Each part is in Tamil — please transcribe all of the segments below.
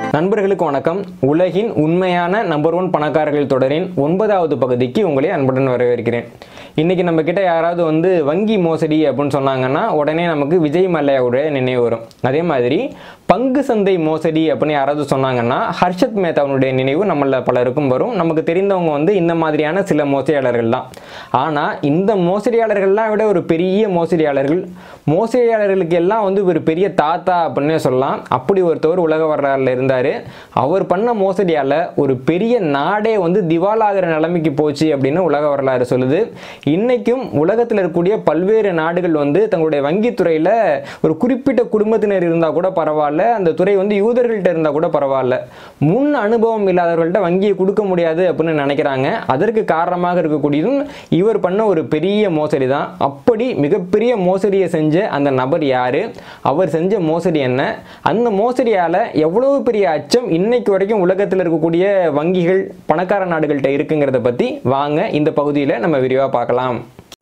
நண்பர்களுக்கு வணக்கம் உலகின் உண்மையான நம்பர் ஒன் பணக்காரர்கள் தொடரின் ஒன்பதாவது பகுதிக்கு உங்களை அன்புடன் வரவேற்கிறேன் இன்னைக்கு நம்ம கிட்ட யாராவது வந்து வங்கி மோசடி அப்படின்னு சொன்னாங்கன்னா உடனே நமக்கு விஜய் மல்லையாவுடைய நினைவு வரும் அதே மாதிரி பங்கு சந்தை மோசடி அப்படின்னு யாராவது சொன்னாங்கன்னா ஹர்ஷத் மேத்தாவுடைய நினைவு நம்மள பலருக்கும் வரும் நமக்கு தெரிந்தவங்க வந்து இந்த மாதிரியான சில மோசடியாளர்கள் தான் ஆனால் இந்த மோசடியாளர்கள்லாம் விட ஒரு பெரிய மோசடியாளர்கள் மோசடியாளர்களுக்கு எல்லாம் வந்து ஒரு பெரிய தாத்தா அப்படின்னே சொல்லலாம் அப்படி ஒருத்தவர் உலக வரலாறுல இருந்தார் அவர் பண்ண மோசடியால் ஒரு பெரிய நாடே வந்து திவாலாகிற நிலைமைக்கு போச்சு அப்படின்னு உலக வரலாறு சொல்லுது இன்னைக்கும் உலகத்தில் இருக்கக்கூடிய பல்வேறு நாடுகள் வந்து தங்களுடைய வங்கித்துறையில் ஒரு குறிப்பிட்ட குடும்பத்தினர் இருந்தால் கூட பரவாயில்ல அந்த துறை வந்து யூதர்கள்ட்ட இருந்தால் கூட பரவாயில்ல முன் அனுபவம் இல்லாதவர்கள்ட்ட வங்கியை கொடுக்க முடியாது அப்படின்னு நினைக்கிறாங்க அதற்கு காரணமாக இருக்கக்கூடியதும் இவர் பண்ண ஒரு பெரிய மோசடி தான் அப்படி மிகப்பெரிய மோசடியை செஞ்ச அந்த நபர் யாரு அவர் செஞ்ச மோசடி என்ன அந்த மோசடியால் எவ்வளவு பெரிய அச்சம் இன்னைக்கு வரைக்கும் உலகத்தில் இருக்கக்கூடிய வங்கிகள் பணக்கார நாடுகள்கிட்ட இருக்குங்கிறத பற்றி வாங்க இந்த பகுதியில் நம்ம விரிவாக பார்க்கலாம்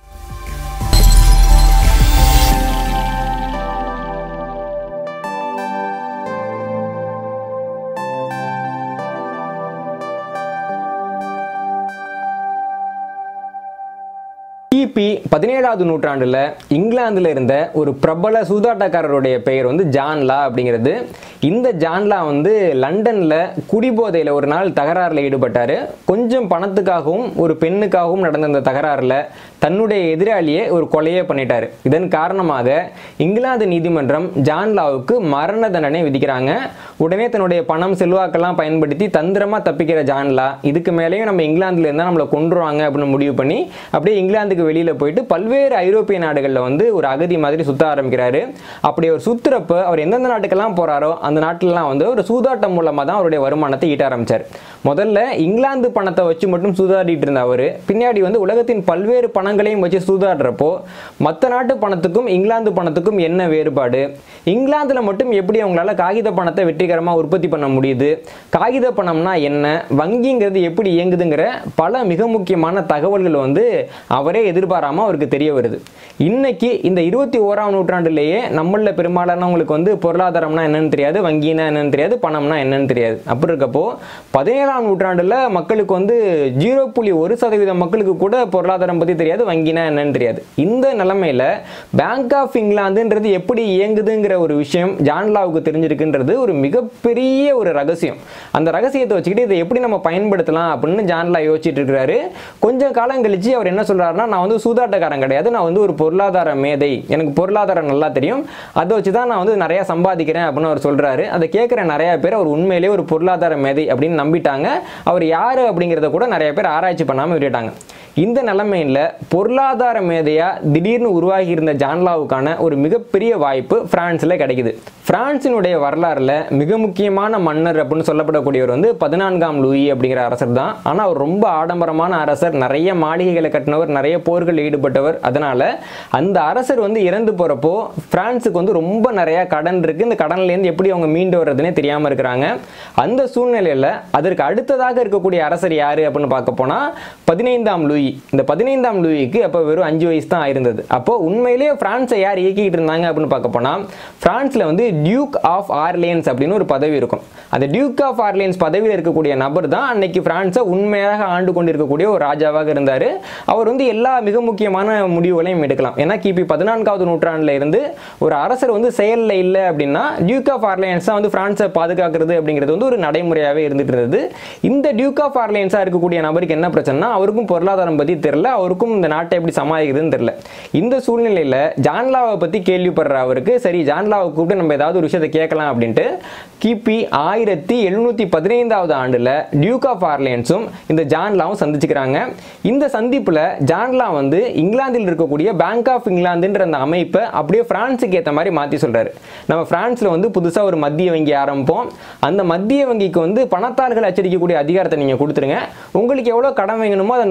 கிபி பதினேழாவது நூற்றாண்டில் இங்கிலாந்தில் இருந்த ஒரு பிரபல சூதாட்டக்காரருடைய பெயர் வந்து ஜான்லா அப்படிங்கிறது இந்த ஜான்லா வந்து லண்டனில் குடிபோதையில் ஒரு நாள் தகராறில் ஈடுபட்டார் கொஞ்சம் பணத்துக்காகவும் ஒரு பெண்ணுக்காகவும் நடந்த அந்த தகராறில் தன்னுடைய எதிராளியை ஒரு கொலையே பண்ணிட்டார் இதன் காரணமாக இங்கிலாந்து நீதிமன்றம் ஜான்லாவுக்கு மரண தண்டனை விதிக்கிறாங்க உடனே தன்னுடைய பணம் செல்வாக்கெல்லாம் பயன்படுத்தி தந்திரமாக தப்பிக்கிற ஜான்லா இதுக்கு மேலேயும் நம்ம இங்கிலாந்துல இருந்தால் நம்மளை கொன்றுவாங்க அப்படின்னு முடிவு பண்ணி அப்படியே இங்கிலாந்துக்கு வெளியில் போயிட்டு பல்வேறு ஐரோப்பிய நாடுகளில் வந்து ஒரு அகதி மாதிரி சுத்த ஆரம்பிக்கிறாரு அப்படி அவர் சுத்துறப்ப அவர் எந்தெந்த நாட்டுக்கெல்லாம் போறாரோ அந்த நாட்டிலலாம் வந்து ஒரு சூதாட்டம் மூலமாக தான் அவருடைய வருமானத்தை ஈட்ட ஆரம்பிச்சார் முதல்ல இங்கிலாந்து பணத்தை வச்சு மட்டும் சூதாடிட்டு இருந்த அவர் பின்னாடி வந்து உலகத்தின் பல்வேறு பணங்களையும் வச்சு சூதாடுறப்போ மற்ற நாட்டு பணத்துக்கும் இங்கிலாந்து பணத்துக்கும் என்ன வேறுபாடு இங்கிலாந்தில் மட்டும் எப்படி அவங்களால காகித பணத்தை வெற்றிகரமாக உற்பத்தி பண்ண முடியுது காகித பணம்னா என்ன வங்கிங்கிறது எப்படி இயங்குதுங்கிற பல மிக முக்கியமான தகவல்கள் வந்து அவரே எதிர்பாராமல் அவருக்கு தெரிய வருது இன்னைக்கு இந்த இருபத்தி ஓராம் நூற்றாண்டுலேயே நம்மள பெரும்பாலானவங்களுக்கு வந்து பொருளாதாரம்னா என்னன்னு தெரியாது வங்கினா என்னன்னு தெரியாது பணம்னா என்னன்னு தெரியாது அப்படி இருக்கப்போ பதினேழாம் நூற்றாண்டில் மக்களுக்கு வந்து ஜீரோ புள்ளி ஒரு சதவீதம் மக்களுக்கு கூட பொருளாதாரம் பற்றி தெரியாது வங்கினா என்னன்னு தெரியாது இந்த நிலைமையில பேங்க் ஆஃப் இங்கிலாந்துன்றது எப்படி இயங்குதுங்கிற ஒரு விஷயம் ஜான்லாவுக்கு தெரிஞ்சிருக்குன்றது ஒரு மிகப்பெரிய ஒரு ரகசியம் அந்த ரகசியத்தை வச்சுக்கிட்டு இதை எப்படி நம்ம பயன்படுத்தலாம் அப்படின்னு ஜான்லா யோசிச்சுட்டு இருக்கிறாரு கொஞ்சம் காலம் கழிச்சு அவர் என்ன சொல்றாருன்னா நான் வந்து சூதாட்டக்காரன் கிடையாது நான் வந்து ஒரு பொருளாதார மேதை எனக்கு பொருளாதாரம் நல்லா தெரியும் அதை வச்சு தான் நான் வந்து நிறைய சம்பாதிக்கிறேன் அப்படின்னு அவர் சொல்றாரு அதை கேட்குற நிறைய பேர் அவர் உண்மையிலேயே ஒரு பொருளாதார மேதை அப்படின்னு நம்பிட்டாங்க அவர் யாரு அப்படிங்கிறத கூட நிறைய பேர் ஆராய்ச்சி பண்ணாமல் விட்டுட்டாங்க இந்த நிலைமையில் பொருளாதார மேதையா திடீர்னு உருவாகி இருந்த ஜான்லாவுக்கான ஒரு மிகப்பெரிய வாய்ப்பு பிரான்ஸில் கிடைக்குது பிரான்சினுடைய வரலாறுல மிக முக்கியமான மன்னர் அப்படின்னு சொல்லப்படக்கூடியவர் வந்து பதினான்காம் லூயி அப்படிங்கிற அரசர் தான் ஆனால் அவர் ரொம்ப ஆடம்பரமான அரசர் நிறைய மாளிகைகளை கட்டினவர் நிறைய போர்கள் ஈடுபட்டவர் அதனால அந்த அரசர் வந்து இறந்து போறப்போ பிரான்ஸுக்கு வந்து ரொம்ப நிறைய கடன் இருக்கு இந்த கடன்லேருந்து எப்படி அவங்க மீண்டு வர்றதுனே தெரியாம இருக்கிறாங்க அந்த சூழ்நிலையில அதற்கு அடுத்ததாக இருக்கக்கூடிய அரசர் யாரு அப்படின்னு பார்க்க போனா பதினைந்தாம் லூயி இந்த பதினைந்தாம் லூயிக்கு அப்போ வெறும் அஞ்சு வயசு தான் ஆயிருந்தது அப்போ உண்மையிலேயே பிரான்ஸை யார் இயக்கிட்டு இருந்தாங்க அப்படின்னு பார்க்க போனா பிரான்ஸ்ல வந்து டியூக் ஆஃப் ஆர்லியன்ஸ் அப்படின்னு ஒரு பதவி இருக்கும் அந்த டியூக் ஆஃப் ஆர்லியன்ஸ் பதவியில் இருக்கக்கூடிய நபர் தான் அன்னைக்கு பிரான்ஸை உண்மையாக ஆண்டு கொண்டிருக்கக்கூடிய ஒரு ராஜாவாக இருந்தார் அவர் வந்து எல்லா மிக முக்கியமான முடிவுகளையும் எடுக்கலாம் ஏன்னா கிபி பதினான்காவது நூற்றாண்டுல இருந்து ஒரு அரசர் வந்து செயலில் இல்லை அப்படின்னா டியூக் ஆஃப் ஆர்லியன்ஸ் தான் வந்து பிரான்ஸை பாதுகாக்கிறது அப்படிங்கிறது வந்து ஒரு நடைமுறையாகவே இருந்துட்டு இருந்தது இந்த டியூக் ஆஃப் ஆர்லியன்ஸாக இருக்கக்கூடிய நபருக்கு என்ன பிரச்சனைனா அவருக்கும் பொருளாதாரம் பற்றி தெரியல அவருக்கும் இந்த நாட்டை எப்படி சமாளிக்கிறதுன்னு தெரியல இந்த சூழ்நிலையில் ஜான்லாவை பற்றி கேள்விப்படுற அவருக்கு சரி ஜான்லாவை கூப்பிட்டு நம்ம ஏதாவது ஒரு விஷயத்தை கேட்கலாம் அப்படின்ட்டு கிபி ஆயிரத்தி எழுநூற்றி பதினைந்தாவது ஆண்டில் டியூக் ஆஃப் ஆர்லியன்ஸும் இந்த ஜான்லாவும் சந்திச்சுக்கிறாங்க இந்த சந்திப்பில் ஜான்லா வந்து இங்கிலாந்தில் இருக்கக்கூடிய பேங்க் ஆஃப் இங்கிலாந்துன்ற அந்த அமைப்பை அப்படியே பிரான்ஸுக்கு ஏற்ற மாதிரி மாற்றி சொல்கிறாரு நம்ம பிரான்ஸில் வந்து புதுசாக ஒரு மத்திய வங்கி ஆரம்பிப்போம் அந்த மத்திய வங்கிக்கு வந்து பணத்தாள்கள் அச்சடிக்கக்கூடிய அதிகாரத்தை நீங்கள் கொடுத்துருங்க உங்களுக்கு எவ்வளோ கடன் வேணுமோ அதை அந்த மத்திய வங்கி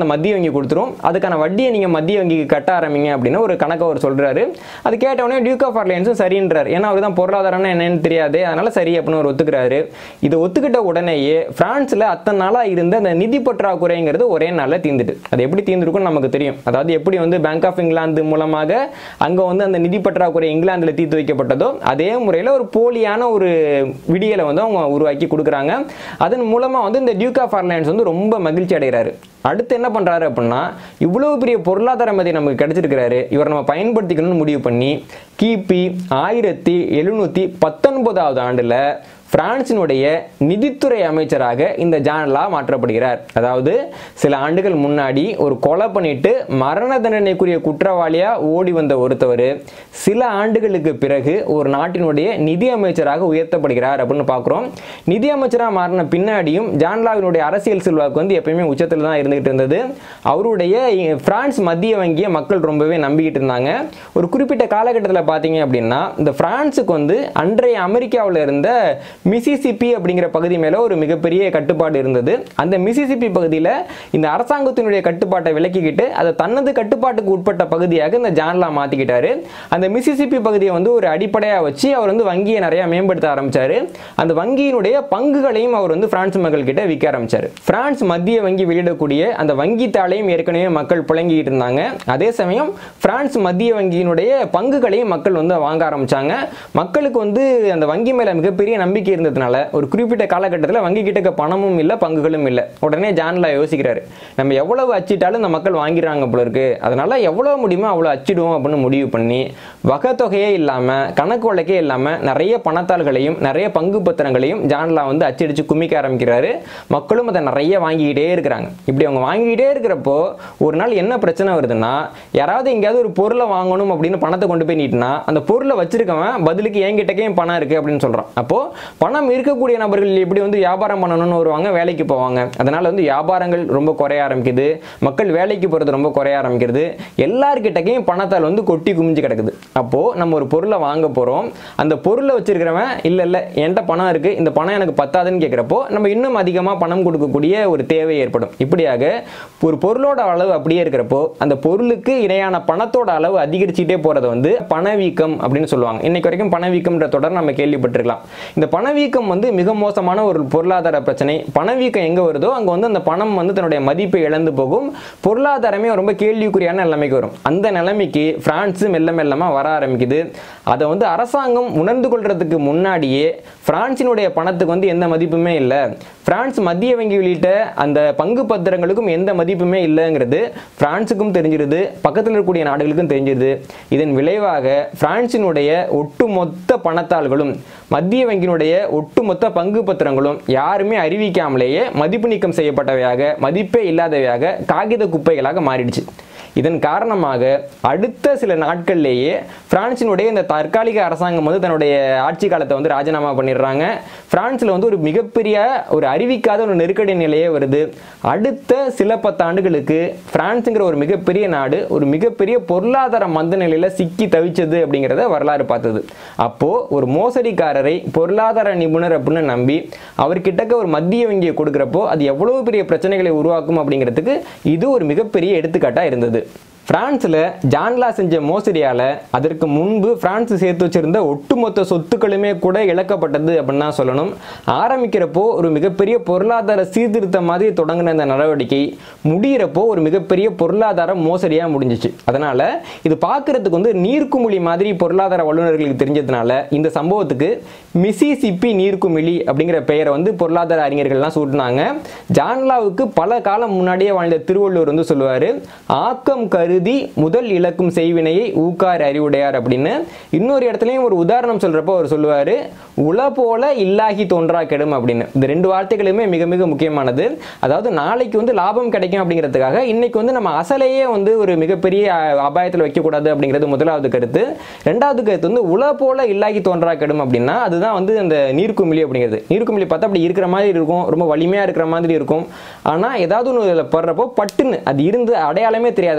வங்கி கொடுத்துரும் அதுக்கான வட்டியை நீங்கள் மத்திய வங்கிக்கு கட்ட ஆரம்பிங்க அப்படின்னு ஒரு கணக்கு அவர் சொல்கிறாரு அது கேட்டவுடனே டியூக் ஆஃப் ஆர்லைன்ஸும் சரின்றார் ஏன்னா அவர் தான் பொருளாதாரம்னா என்னன்னு தெரியாது அதனால சரி அப்படின்னு அவர் ஒத்துக்கிறாரு இதை ஒத்துக்கிட்ட உடனேயே பிரான்ஸில் அத்தனை நாளாக இருந்த அந்த நிதி பற்றாக்குறைங்கிறது ஒரே நாளில் தீர்ந்துட்டு அது எப்படி தீர்ந்துருக்கும்னு நமக்கு தெரியும் அதாவது எப்படி வந்து பேங்க் ஆஃப் இங்கிலாந்து மூலமாக அங்கே வந்து அந்த நிதி பற்றாக்குறை இங்கிலாந்தில் தீர்த்து வைக்கப்பட்டதோ அதே முறையில் ஒரு போலியான ஒரு விடியலை வந்து அவங்க உருவாக்கி கொடுக்குறாங்க அதன் மூலமாக வந்து இந்த டியூக் ஆஃப் ஆர்லைன்ஸ் வந்து ரொம்ப மகிழ்ச்சி அடைகிறாரு அடுத்து என்ன பண்ணுறாரு அப்படின்னா இவ்வளவு பெரிய பொருளாதார மதி நமக்கு கிடைச்சிருக்கிறாரு இவரை நம்ம பயன்படுத்திக்கணும்னு முடிவு பண்ணி கிபி ஆயிரத்தி எழுநூற்றி பத்தொன்பதாவது ஆண்டில் பிரான்சினுடைய நிதித்துறை அமைச்சராக இந்த ஜான்லா மாற்றப்படுகிறார் அதாவது சில ஆண்டுகள் முன்னாடி ஒரு கொலை பண்ணிட்டு மரண தண்டனைக்குரிய குற்றவாளியா ஓடி வந்த ஒருத்தவர் சில ஆண்டுகளுக்கு பிறகு ஒரு நாட்டினுடைய நிதி அமைச்சராக உயர்த்தப்படுகிறார் அப்படின்னு பார்க்குறோம் நிதி அமைச்சராக மாறின பின்னாடியும் ஜான்லாவினுடைய அரசியல் செல்வாக்கு வந்து எப்பயுமே உச்சத்தில் தான் இருந்துகிட்டு இருந்தது அவருடைய இ- பிரான்ஸ் மத்திய வங்கியை மக்கள் ரொம்பவே நம்பிக்கிட்டு இருந்தாங்க ஒரு குறிப்பிட்ட காலகட்டத்தில் பார்த்தீங்க அப்படின்னா இந்த பிரான்ஸுக்கு வந்து அன்றைய அமெரிக்காவில் இருந்த மிசிசிப்பி அப்படிங்கிற பகுதி மேலே ஒரு மிகப்பெரிய கட்டுப்பாடு இருந்தது அந்த மிசிசிப்பி பகுதியில் இந்த அரசாங்கத்தினுடைய கட்டுப்பாட்டை விலக்கிக்கிட்டு அதை தனது கட்டுப்பாட்டுக்கு உட்பட்ட பகுதியாக இந்த ஜான்லா மாற்றிக்கிட்டாரு அந்த மிசிசிப்பி பகுதியை வந்து ஒரு அடிப்படையாக வச்சு அவர் வந்து வங்கியை நிறைய மேம்படுத்த ஆரம்பிச்சாரு அந்த வங்கியினுடைய பங்குகளையும் அவர் வந்து பிரான்ஸ் மக்கள் கிட்ட விற்க ஆரம்பிச்சாரு பிரான்ஸ் மத்திய வங்கி வெளியிடக்கூடிய அந்த வங்கி தாளையும் ஏற்கனவே மக்கள் புழங்கிட்டு இருந்தாங்க அதே சமயம் பிரான்ஸ் மத்திய வங்கியினுடைய பங்குகளையும் மக்கள் வந்து வாங்க ஆரம்பிச்சாங்க மக்களுக்கு வந்து அந்த வங்கி மேல மிகப்பெரிய நம்பிக்கை இருந்ததுனால ஒரு குறிப்பிட்ட காலகட்டத்தில் வங்கி கிட்ட பணமும் இல்லை பங்குகளும் இல்லை உடனே ஜான்லா யோசிக்கிறாரு நம்ம எவ்வளவு அச்சிட்டாலும் இந்த மக்கள் வாங்கிடுறாங்க போல இருக்கு அதனால எவ்வளவு முடியுமோ அவ்வளோ அச்சிடுவோம் அப்படின்னு முடிவு பண்ணி வகைத்தொகையே இல்லாமல் கணக்கு வழக்கே இல்லாமல் நிறைய பணத்தாள்களையும் நிறைய பங்கு பத்திரங்களையும் ஜான்லா வந்து அச்சடிச்சு குமிக்க ஆரம்பிக்கிறாரு மக்களும் அதை நிறைய வாங்கிக்கிட்டே இருக்கிறாங்க இப்படி அவங்க வாங்கிக்கிட்டே இருக்கிறப்போ ஒரு நாள் என்ன பிரச்சனை வருதுன்னா யாராவது எங்கேயாவது ஒரு பொருளை வாங்கணும் அப்படின்னு பணத்தை கொண்டு போய் நீட்டினா அந்த பொருளை வச்சிருக்கவன் பதிலுக்கு என்கிட்டக்கே பணம் இருக்கு அப்படின்னு சொல்றான் அப்போ பணம் இருக்கக்கூடிய நபர்கள் எப்படி வந்து வியாபாரம் பண்ணணும்னு வருவாங்க வேலைக்கு போவாங்க அதனால வந்து வியாபாரங்கள் ரொம்ப குறைய ஆரம்பிக்குது மக்கள் வேலைக்கு போறது ரொம்ப குறைய ஆரம்பிக்கிறது எல்லார்கிட்டக்கையும் பணத்தால் வந்து கொட்டி குமிஞ்சு கிடக்குது அப்போ நம்ம ஒரு பொருளை வாங்க போறோம் அந்த பொருளை வச்சிருக்கிறவன் இல்ல இல்ல என்கிட்ட பணம் இருக்கு இந்த பணம் எனக்கு பத்தாதுன்னு கேட்கிறப்போ நம்ம இன்னும் அதிகமா பணம் கொடுக்கக்கூடிய ஒரு தேவை ஏற்படும் இப்படியாக ஒரு பொருளோட அளவு அப்படியே இருக்கிறப்போ அந்த பொருளுக்கு இணையான பணத்தோட அளவு அதிகரிச்சுட்டே போறதை வந்து பணவீக்கம் அப்படின்னு சொல்லுவாங்க இன்னைக்கு வரைக்கும் பணவீக்கம்ன்ற தொடர் நம்ம கேள்விப்பட்டிருக்கலாம் இந்த பணவீக்கம் வந்து மிக மோசமான ஒரு பொருளாதார பிரச்சனை பணவீக்கம் எங்க வருதோ அங்க வந்து அந்த பணம் வந்து தன்னுடைய மதிப்பை இழந்து போகும் பொருளாதாரமே ரொம்ப கேள்விக்குறியான நிலைமைக்கு வரும் அந்த நிலைமைக்கு பிரான்ஸ் மெல்ல மெல்லமா வர ஆரம்பிக்குது அதை வந்து அரசாங்கம் உணர்ந்து கொள்றதுக்கு முன்னாடியே பிரான்சினுடைய பணத்துக்கு வந்து எந்த மதிப்புமே இல்லை பிரான்ஸ் மத்திய வங்கி வெளியிட்ட அந்த பங்கு பத்திரங்களுக்கும் எந்த மதிப்புமே இல்லைங்கிறது பிரான்ஸுக்கும் தெரிஞ்சிருது பக்கத்தில் இருக்கக்கூடிய நாடுகளுக்கும் தெரிஞ்சிருது இதன் விளைவாக பிரான்சினுடைய ஒட்டுமொத்த பணத்தாள்களும் மத்திய வங்கியினுடைய ஒட்டுமொத்த பங்கு பத்திரங்களும் யாருமே அறிவிக்காமலேயே மதிப்பு நீக்கம் செய்யப்பட்டவையாக மதிப்பே இல்லாதவையாக காகித குப்பைகளாக மாறிடுச்சு இதன் காரணமாக அடுத்த சில நாட்கள்லேயே பிரான்சினுடைய இந்த தற்காலிக அரசாங்கம் வந்து தன்னுடைய ஆட்சி காலத்தை வந்து ராஜினாமா பண்ணிடுறாங்க பிரான்ஸில் வந்து ஒரு மிகப்பெரிய ஒரு அறிவிக்காத ஒரு நெருக்கடி நிலையே வருது அடுத்த சில பத்து ஆண்டுகளுக்கு பிரான்ஸுங்கிற ஒரு மிகப்பெரிய நாடு ஒரு மிகப்பெரிய பொருளாதார மந்த நிலையில் சிக்கி தவிச்சது அப்படிங்கிறத வரலாறு பார்த்தது அப்போ ஒரு மோசடிக்காரரை பொருளாதார நிபுணர் அப்படின்னு நம்பி அவர்கிட்டக்க ஒரு மத்திய வங்கியை கொடுக்குறப்போ அது எவ்வளவு பெரிய பிரச்சனைகளை உருவாக்கும் அப்படிங்கிறதுக்கு இது ஒரு மிகப்பெரிய எடுத்துக்காட்டாக இருந்தது பிரான்ஸில் ஜான்லா செஞ்ச மோசடியால் அதற்கு முன்பு பிரான்ஸ் சேர்த்து வச்சிருந்த ஒட்டுமொத்த சொத்துக்களுமே கூட இழக்கப்பட்டது அப்படின்னு தான் சொல்லணும் ஆரம்பிக்கிறப்போ ஒரு மிகப்பெரிய பொருளாதார சீர்திருத்தம் மாதிரி தொடங்கின இந்த நடவடிக்கை முடிகிறப்போ ஒரு மிகப்பெரிய பொருளாதார மோசடியாக முடிஞ்சிச்சு அதனால் இது பார்க்கறதுக்கு வந்து நீர்க்குமிழி மாதிரி பொருளாதார வல்லுநர்களுக்கு தெரிஞ்சதுனால இந்த சம்பவத்துக்கு மிசிசிப்பி நீர்க்குமிழி அப்படிங்கிற பெயரை வந்து பொருளாதார அறிஞர்கள்லாம் சூட்டினாங்க ஜான்லாவுக்கு பல காலம் முன்னாடியே வாழ்ந்த திருவள்ளுவர் வந்து சொல்லுவார் ஆக்கம் கருதி முதல் இழக்கும் செய்வினையை ஊக்கார் அறிவுடையார் அப்படின்னு இன்னொரு இடத்துலையும் ஒரு உதாரணம் சொல்றப்போ அவர் சொல்லுவார் உல போல இல்லாகி தோன்றா கெடும் அப்படின்னு இந்த ரெண்டு வார்த்தைகளுமே மிக மிக முக்கியமானது அதாவது நாளைக்கு வந்து லாபம் கிடைக்கும் அப்படிங்கிறதுக்காக இன்னைக்கு வந்து நம்ம அசலையே வந்து ஒரு மிகப்பெரிய அஹ், அபாயத்தில் வைக்கக்கூடாது அப்படிங்கிறது முதலாவது கருத்து ரெண்டாவது கருத்து வந்து உல போல இல்லாகி தோன்றா கெடும் அப்படின்னா அதுதான் வந்து அந்த நீர்க்குமிழி அப்படிங்கிறது நீர்க்குமிழி பார்த்தா அப்படி இருக்கிற மாதிரி இருக்கும் ரொம்ப வலிமையாக இருக்கிற மாதிரி இருக்கும் ஆனால் ஏதாவது ஒன்று படுறப்போ பட்டுன்னு அது இருந்து அடையாளமே தெரியாத மாதிரி அழிஞ்சு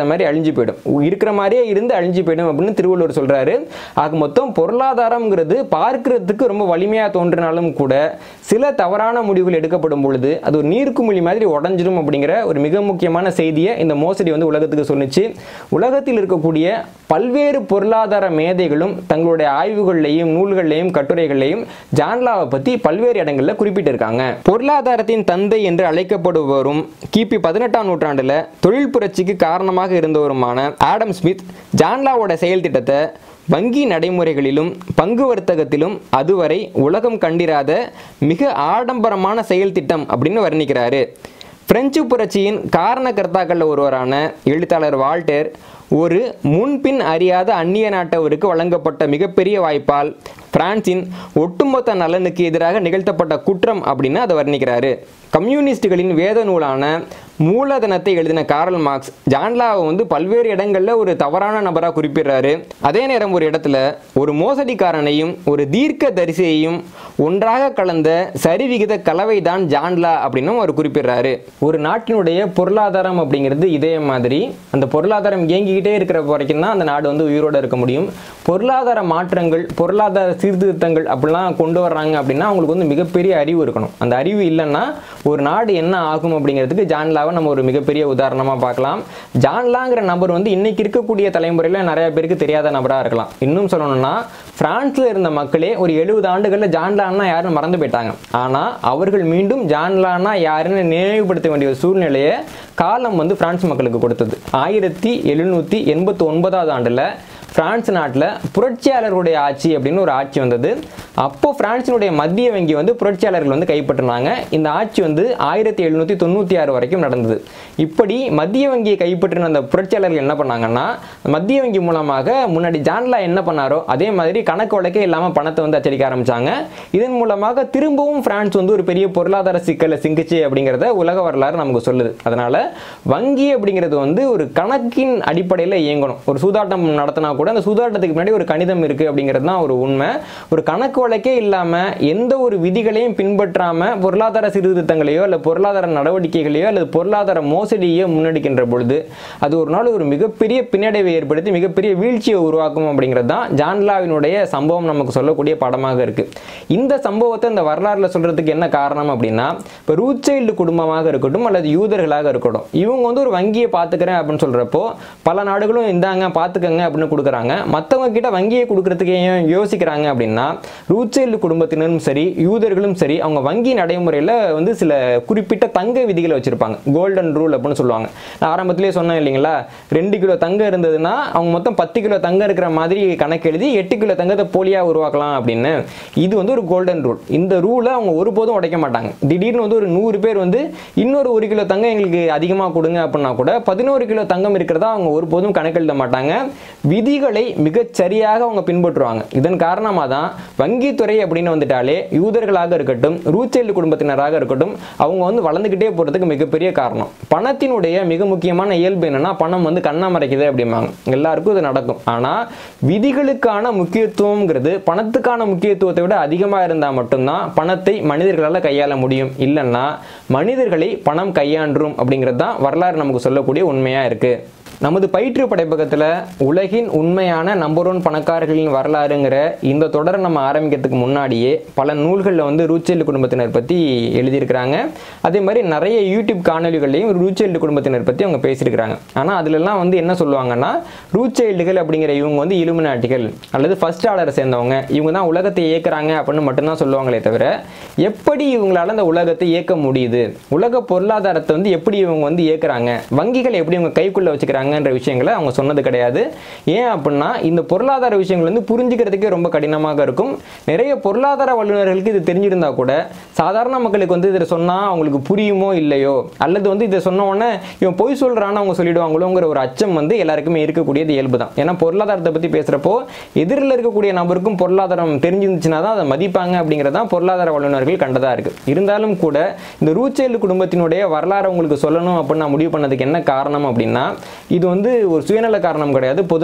அழிஞ்சு போயிடும் இருக்கிற மாதிரியே இருந்து அழிஞ்சு போயிடும் அப்படின்னு திருவள்ளுவர் சொல்றாரு ஆக மொத்தம் பொருளாதாரம்ங்கிறது பார்க்கிறதுக்கு ரொம்ப வலிமையாக தோன்றினாலும் கூட சில தவறான முடிவுகள் எடுக்கப்படும் பொழுது அது ஒரு நீர்க்குமிழி மாதிரி உடஞ்சிடும் அப்படிங்கிற ஒரு மிக முக்கியமான செய்தியை இந்த மோசடி வந்து உலகத்துக்கு சொன்னிச்சு உலகத்தில் இருக்கக்கூடிய பல்வேறு பொருளாதார மேதைகளும் தங்களுடைய ஆய்வுகள்லையும் நூல்கள்லையும் கட்டுரைகள்லையும் ஜான்லாவை பற்றி பல்வேறு இடங்களில் குறிப்பிட்டிருக்காங்க பொருளாதாரத்தின் தந்தை என்று அழைக்கப்படுபவரும் கிபி பதினெட்டாம் நூற்றாண்டில் தொழில் புரட்சிக்கு காரணமாக இருந்தவருமான ஆடம் ஸ்மித் ஜான்லாவோட செயல் திட்டத்தை வங்கி நடைமுறைகளிலும் பங்கு வர்த்தகத்திலும் அதுவரை உலகம் கண்டிராத மிக ஆடம்பரமான செயல் திட்டம் அப்படின்னு வர்ணிக்கிறாரு பிரெஞ்சு புரட்சியின் காரணகர்த்தாக்களில் ஒருவரான எழுத்தாளர் வால்டர் ஒரு முன்பின் அறியாத அந்நிய நாட்டவருக்கு வழங்கப்பட்ட மிகப்பெரிய வாய்ப்பால் பிரான்சின் ஒட்டுமொத்த நலனுக்கு எதிராக நிகழ்த்தப்பட்ட குற்றம் அப்படின்னு அதை வர்ணிக்கிறாரு கம்யூனிஸ்டுகளின் வேத நூலான மூலதனத்தை எழுதின காரல் மார்க்ஸ் ஜான்லாவை வந்து பல்வேறு இடங்களில் ஒரு தவறான நபராக குறிப்பிடுறாரு அதே நேரம் ஒரு இடத்துல ஒரு மோசடிக்காரனையும் ஒரு தீர்க்க தரிசியையும் ஒன்றாக கலந்த சரிவிகித கலவை தான் ஜான்லா அப்படின்னும் அவர் குறிப்பிடுறாரு ஒரு நாட்டினுடைய பொருளாதாரம் அப்படிங்கிறது இதே மாதிரி அந்த பொருளாதாரம் இயங்கிக்கிட்டே இருக்கிற வரைக்கும் தான் அந்த நாடு வந்து உயிரோடு இருக்க முடியும் பொருளாதார மாற்றங்கள் பொருளாதார சீர்திருத்தங்கள் அப்படிலாம் கொண்டு வர்றாங்க அப்படின்னா அவங்களுக்கு வந்து மிகப்பெரிய அறிவு இருக்கணும் அந்த அறிவு இல்லைன்னா ஒரு நாடு என்ன ஆகும் அப்படிங்கிறதுக்கு ஜான்லாவை நம்ம ஒரு மிகப்பெரிய உதாரணமாக பார்க்கலாம் ஜான்லாங்கிற நபர் வந்து இன்னைக்கு இருக்கக்கூடிய தலைமுறையில் நிறைய பேருக்கு தெரியாத நபராக இருக்கலாம் இன்னும் சொல்லணும்னா பிரான்ஸில் இருந்த மக்களே ஒரு எழுபது ஆண்டுகளில் ஜான்லான்னா யாருன்னு மறந்து போயிட்டாங்க ஆனால் அவர்கள் மீண்டும் ஜான்லான்னா யாருன்னு நினைவுபடுத்த வேண்டிய ஒரு சூழ்நிலையை காலம் வந்து பிரான்ஸ் மக்களுக்கு கொடுத்தது ஆயிரத்தி எழுநூற்றி எண்பத்தி ஒன்பதாவது ஆண்டில் பிரான்ஸ் நாட்டில் புரட்சியாளர்களுடைய ஆட்சி அப்படின்னு ஒரு ஆட்சி வந்தது அப்போ பிரான்சினுடைய மத்திய வங்கி வந்து புரட்சியாளர்கள் வந்து கைப்பற்றினாங்க இந்த ஆட்சி வந்து ஆயிரத்தி எழுநூற்றி தொண்ணூற்றி ஆறு வரைக்கும் நடந்தது இப்படி மத்திய வங்கியை கைப்பற்றின அந்த புரட்சியாளர்கள் என்ன பண்ணாங்கன்னா மத்திய வங்கி மூலமாக முன்னாடி ஜான்லா என்ன பண்ணாரோ அதே மாதிரி கணக்கு வழக்கே இல்லாமல் பணத்தை வந்து அச்சடிக்க ஆரம்பிச்சாங்க இதன் மூலமாக திரும்பவும் பிரான்ஸ் வந்து ஒரு பெரிய பொருளாதார சிக்கலை சிங்கிச்சு அப்படிங்கிறத உலக வரலாறு நமக்கு சொல்லுது அதனால வங்கி அப்படிங்கிறது வந்து ஒரு கணக்கின் அடிப்படையில் இயங்கணும் ஒரு சூதாட்டம் நடத்தினா கூட அந்த சூதாட்டத்துக்கு முன்னாடி ஒரு கணிதம் இருக்கு அப்படிங்கிறது தான் ஒரு உண்மை ஒரு கணக்கு வழக்கே இல்லாமல் எந்த ஒரு விதிகளையும் பின்பற்றாம பொருளாதார சீர்திருத்தங்களையோ அல்லது பொருளாதார நடவடிக்கைகளையோ அல்லது பொருளாதார மோசடியோ முன்னெடுக்கின்ற பொழுது அது ஒரு நாள் ஒரு மிகப்பெரிய பின்னடைவை ஏற்படுத்தி மிகப்பெரிய வீழ்ச்சியை உருவாக்கும் அப்படிங்கிறது தான் ஜான்லாவினுடைய சம்பவம் நமக்கு சொல்லக்கூடிய படமாக இருக்கு இந்த சம்பவத்தை இந்த வரலாறுல சொல்றதுக்கு என்ன காரணம் அப்படின்னா இப்போ ரூச்சைல்டு குடும்பமாக இருக்கட்டும் அல்லது யூதர்களாக இருக்கட்டும் இவங்க வந்து ஒரு வங்கியை பார்த்துக்கிறேன் அப்படின்னு சொல்றப்போ பல நாடுகளும் இந்தாங்க பார்த்துக்கங்க அப்படின்னு கொடுக்குறாங்க மற்றவங்க கிட்ட வங்கியை கொடுக்கறதுக்கு ஏன் யோசிக்கிறாங்க அப்படின்னா ரூச்சைல்டு குடும்பத்தினரும் சரி யூதர்களும் சரி அவங்க வங்கி நடைமுறையில் வந்து சில குறிப்பிட்ட தங்க விதிகளை வச்சிருப்பாங்க கோல்டன் ரூல் அப்படின்னு சொல்லுவாங்க நான் ஆரம்பத்திலேயே சொன்னேன் இல்லைங்களா ரெண்டு கிலோ தங்கம் இருந்ததுன்னா அவங்க மொத்தம் பத்து கிலோ தங்கம் இருக்கிற மாதிரி கணக்கு எழுதி எட்டு கிலோ தங்கத்தை போலியாக உருவாக்கலாம் அப்படின்னு இது வந்து ஒரு கோல்டன் ரூல் இந்த ரூலை அவங்க ஒருபோதும் உடைக்க மாட்டாங்க திடீர்னு வந்து ஒரு நூறு பேர் வந்து இன்னொரு ஒரு கிலோ தங்கம் எங்களுக்கு அதிகமாக கொடுங்க அப்படின்னா கூட பதினோரு கிலோ தங்கம் இருக்கிறதா அவங்க ஒருபோதும் கணக்கு எழுத மாட்டாங்க விதிகளை மிகச் சரியாக அவங்க பின்பற்றுவாங்க இதன் காரணமாக தான் வங்கித்துறை அப்படின்னு வந்துட்டாலே யூதர்களாக இருக்கட்டும் ரூச்செல்லு குடும்பத்தினராக இருக்கட்டும் அவங்க வந்து வளர்ந்துக்கிட்டே போகிறதுக்கு மிகப்பெரிய காரணம் பணத்தினுடைய மிக முக்கியமான இயல்பு என்னன்னா பணம் வந்து கண்ணா மறைக்குது அப்படிம்பாங்க எல்லாருக்கும் இது நடக்கும் ஆனால் விதிகளுக்கான முக்கியத்துவம்ங்கிறது பணத்துக்கான முக்கியத்துவத்தை விட அதிகமாக இருந்தால் மட்டும்தான் பணத்தை மனிதர்களால் கையாள முடியும் இல்லைன்னா மனிதர்களை பணம் கையாண்டும் அப்படிங்கிறது தான் வரலாறு நமக்கு சொல்லக்கூடிய உண்மையாக இருக்குது நமது பயிற்று படைப்பகத்தில் உலகின் உண்மையான நம்பர் ஒன் பணக்காரர்களின் வரலாறுங்கிற இந்த தொடரை நம்ம ஆரம்பிக்கிறதுக்கு முன்னாடியே பல நூல்களில் வந்து ரூச்செல்டு குடும்பத்தினர் பற்றி எழுதியிருக்கிறாங்க அதே மாதிரி நிறைய யூடியூப் காணொலிகள்லையும் ரூச்செல்டு குடும்பத்தினர் பற்றி அவங்க பேசியிருக்கிறாங்க ஆனால் அதிலெல்லாம் வந்து என்ன சொல்லுவாங்கன்னா ரூச்செல்டுகள் அப்படிங்கிற இவங்க வந்து இலுமினாட்டிகள் அல்லது ஃபர்ஸ்ட் ஆர்டரை சேர்ந்தவங்க இவங்க தான் உலகத்தை இயக்குறாங்க அப்படின்னு மட்டும்தான் சொல்லுவாங்களே தவிர எப்படி இவங்களால அந்த உலகத்தை இயக்க முடியுது உலக பொருளாதாரத்தை வந்து எப்படி இவங்க வந்து இயக்குறாங்க வங்கிகளை எப்படி இவங்க கைக்குள்ள வச்சுக்கிறாங்கன்ற விஷயங்களை அவங்க சொன்னது கிடையாது ஏன் அப்படின்னா இந்த பொருளாதார விஷயங்கள் வந்து புரிஞ்சுக்கிறதுக்கே ரொம்ப கடினமாக இருக்கும் நிறைய பொருளாதார வல்லுநர்களுக்கு இது தெரிஞ்சிருந்தா கூட சாதாரண மக்களுக்கு வந்து இதை சொன்னால் அவங்களுக்கு புரியுமோ இல்லையோ அல்லது வந்து இதை சொன்ன உடனே இவன் பொய் சொல்கிறான்னு அவங்க சொல்லிடுவாங்களோங்கிற ஒரு அச்சம் வந்து எல்லாருக்குமே இருக்கக்கூடியது இயல்பு தான் ஏன்னா பொருளாதாரத்தை பற்றி பேசுகிறப்போ எதிரில் இருக்கக்கூடிய நபருக்கும் பொருளாதாரம் தெரிஞ்சிருந்துச்சுன்னா தான் அதை மதிப்பாங்க அப்படிங்கிறதான் பொருளாதார வல்லுநர்கள் கண்டதாக இருக்குது இருந்தாலும் கூட இந்த ரூச்சேல் குடும்பத்தினுடைய வரலாறு உங்களுக்கு சொல்லணும் அப்படின்னு நான் முடிவு பண்ணதுக்கு என்ன காரணம் அப்படின்னா இது வந்து ஒரு சுயநல காரணம் கிடையாது பொதுநல காரணம்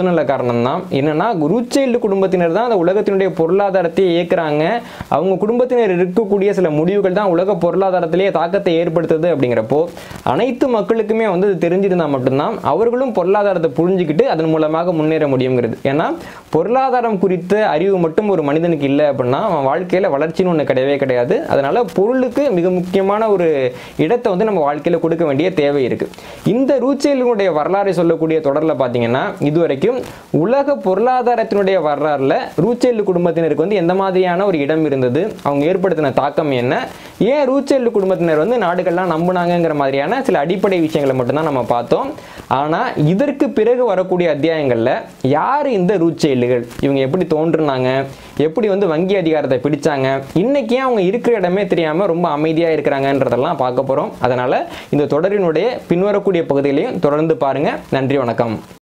காரணம் தான் என்னன்னா ரூச்சைல்டு குடும்பத்தினர் தான் அந்த உலகத்தினுடைய பொருளாதாரத்தை இயக்குறாங்க அவங்க குடும்பத்தினர் இருக்கக்கூடிய சில முடிவுகள் தான் உலக பொருளாதாரத்திலேயே தாக்கத்தை ஏற்படுத்துது அப்படிங்கிறப்போ அனைத்து மக்களுக்குமே வந்து இது தெரிஞ்சிருந்தா மட்டும்தான் அவர்களும் பொருளாதாரத்தை புரிஞ்சுக்கிட்டு அதன் மூலமாக முன்னேற முடியுங்கிறது ஏன்னா பொருளாதாரம் குறித்த அறிவு மட்டும் ஒரு மனிதனுக்கு இல்லை அப்படின்னா அவன் வாழ்க்கையில் வளர்ச்சின்னு ஒன்று கிடையவே கிடையாது அதனால பொருளுக்கு மிக முக்கியமான ஒரு இடத்தை வந்து நம்ம வாழ்க்கையில் கொடுக்க வேண்டிய தேவை இருக்கு இந்த ரூச்சேலுடைய வரலாறை சொல்லக்கூடிய தொடரில் பார்த்தீங்கன்னா இதுவரைக்கும் உலக பொருளாதாரத்தினுடைய வரலாறுல ரூச்சேலு குடும்பத்தினருக்கு வந்து எந்த மாதிரியான ஒரு இடம் இருந்தது அவங்க ஏற்படுத்தின தாக்கம் என்ன ஏன் ரூச்சேலு குடும்பத்தினர் வந்து நாடுகள்லாம் நம்புனாங்கங்கிற மாதிரியான சில அடிப்படை விஷயங்களை மட்டும்தான் நம்ம பார்த்தோம் ஆனால் இதற்கு பிறகு வரக்கூடிய அத்தியாயங்களில் யார் இந்த ரூச்சேலுகள் இவங்க எப்படி தோன்றுனாங்க எப்படி வந்து வங்கி அதிகாரத்தை பிடிச்சாங்க இன்னைக்கு ஏன் அவங்க இருக்கிற இடமே தெரியாமல் ரொம்ப அமைதியாக இருக்கிறாங்கன்றதெல்லாம் பார்க்க போகிறோம் அதனால் இந்த தொடரினுடைய பின்வரக்கூடிய பகுதிகளையும் தொடர்ந்து பாருங்கள் நன்றி வணக்கம்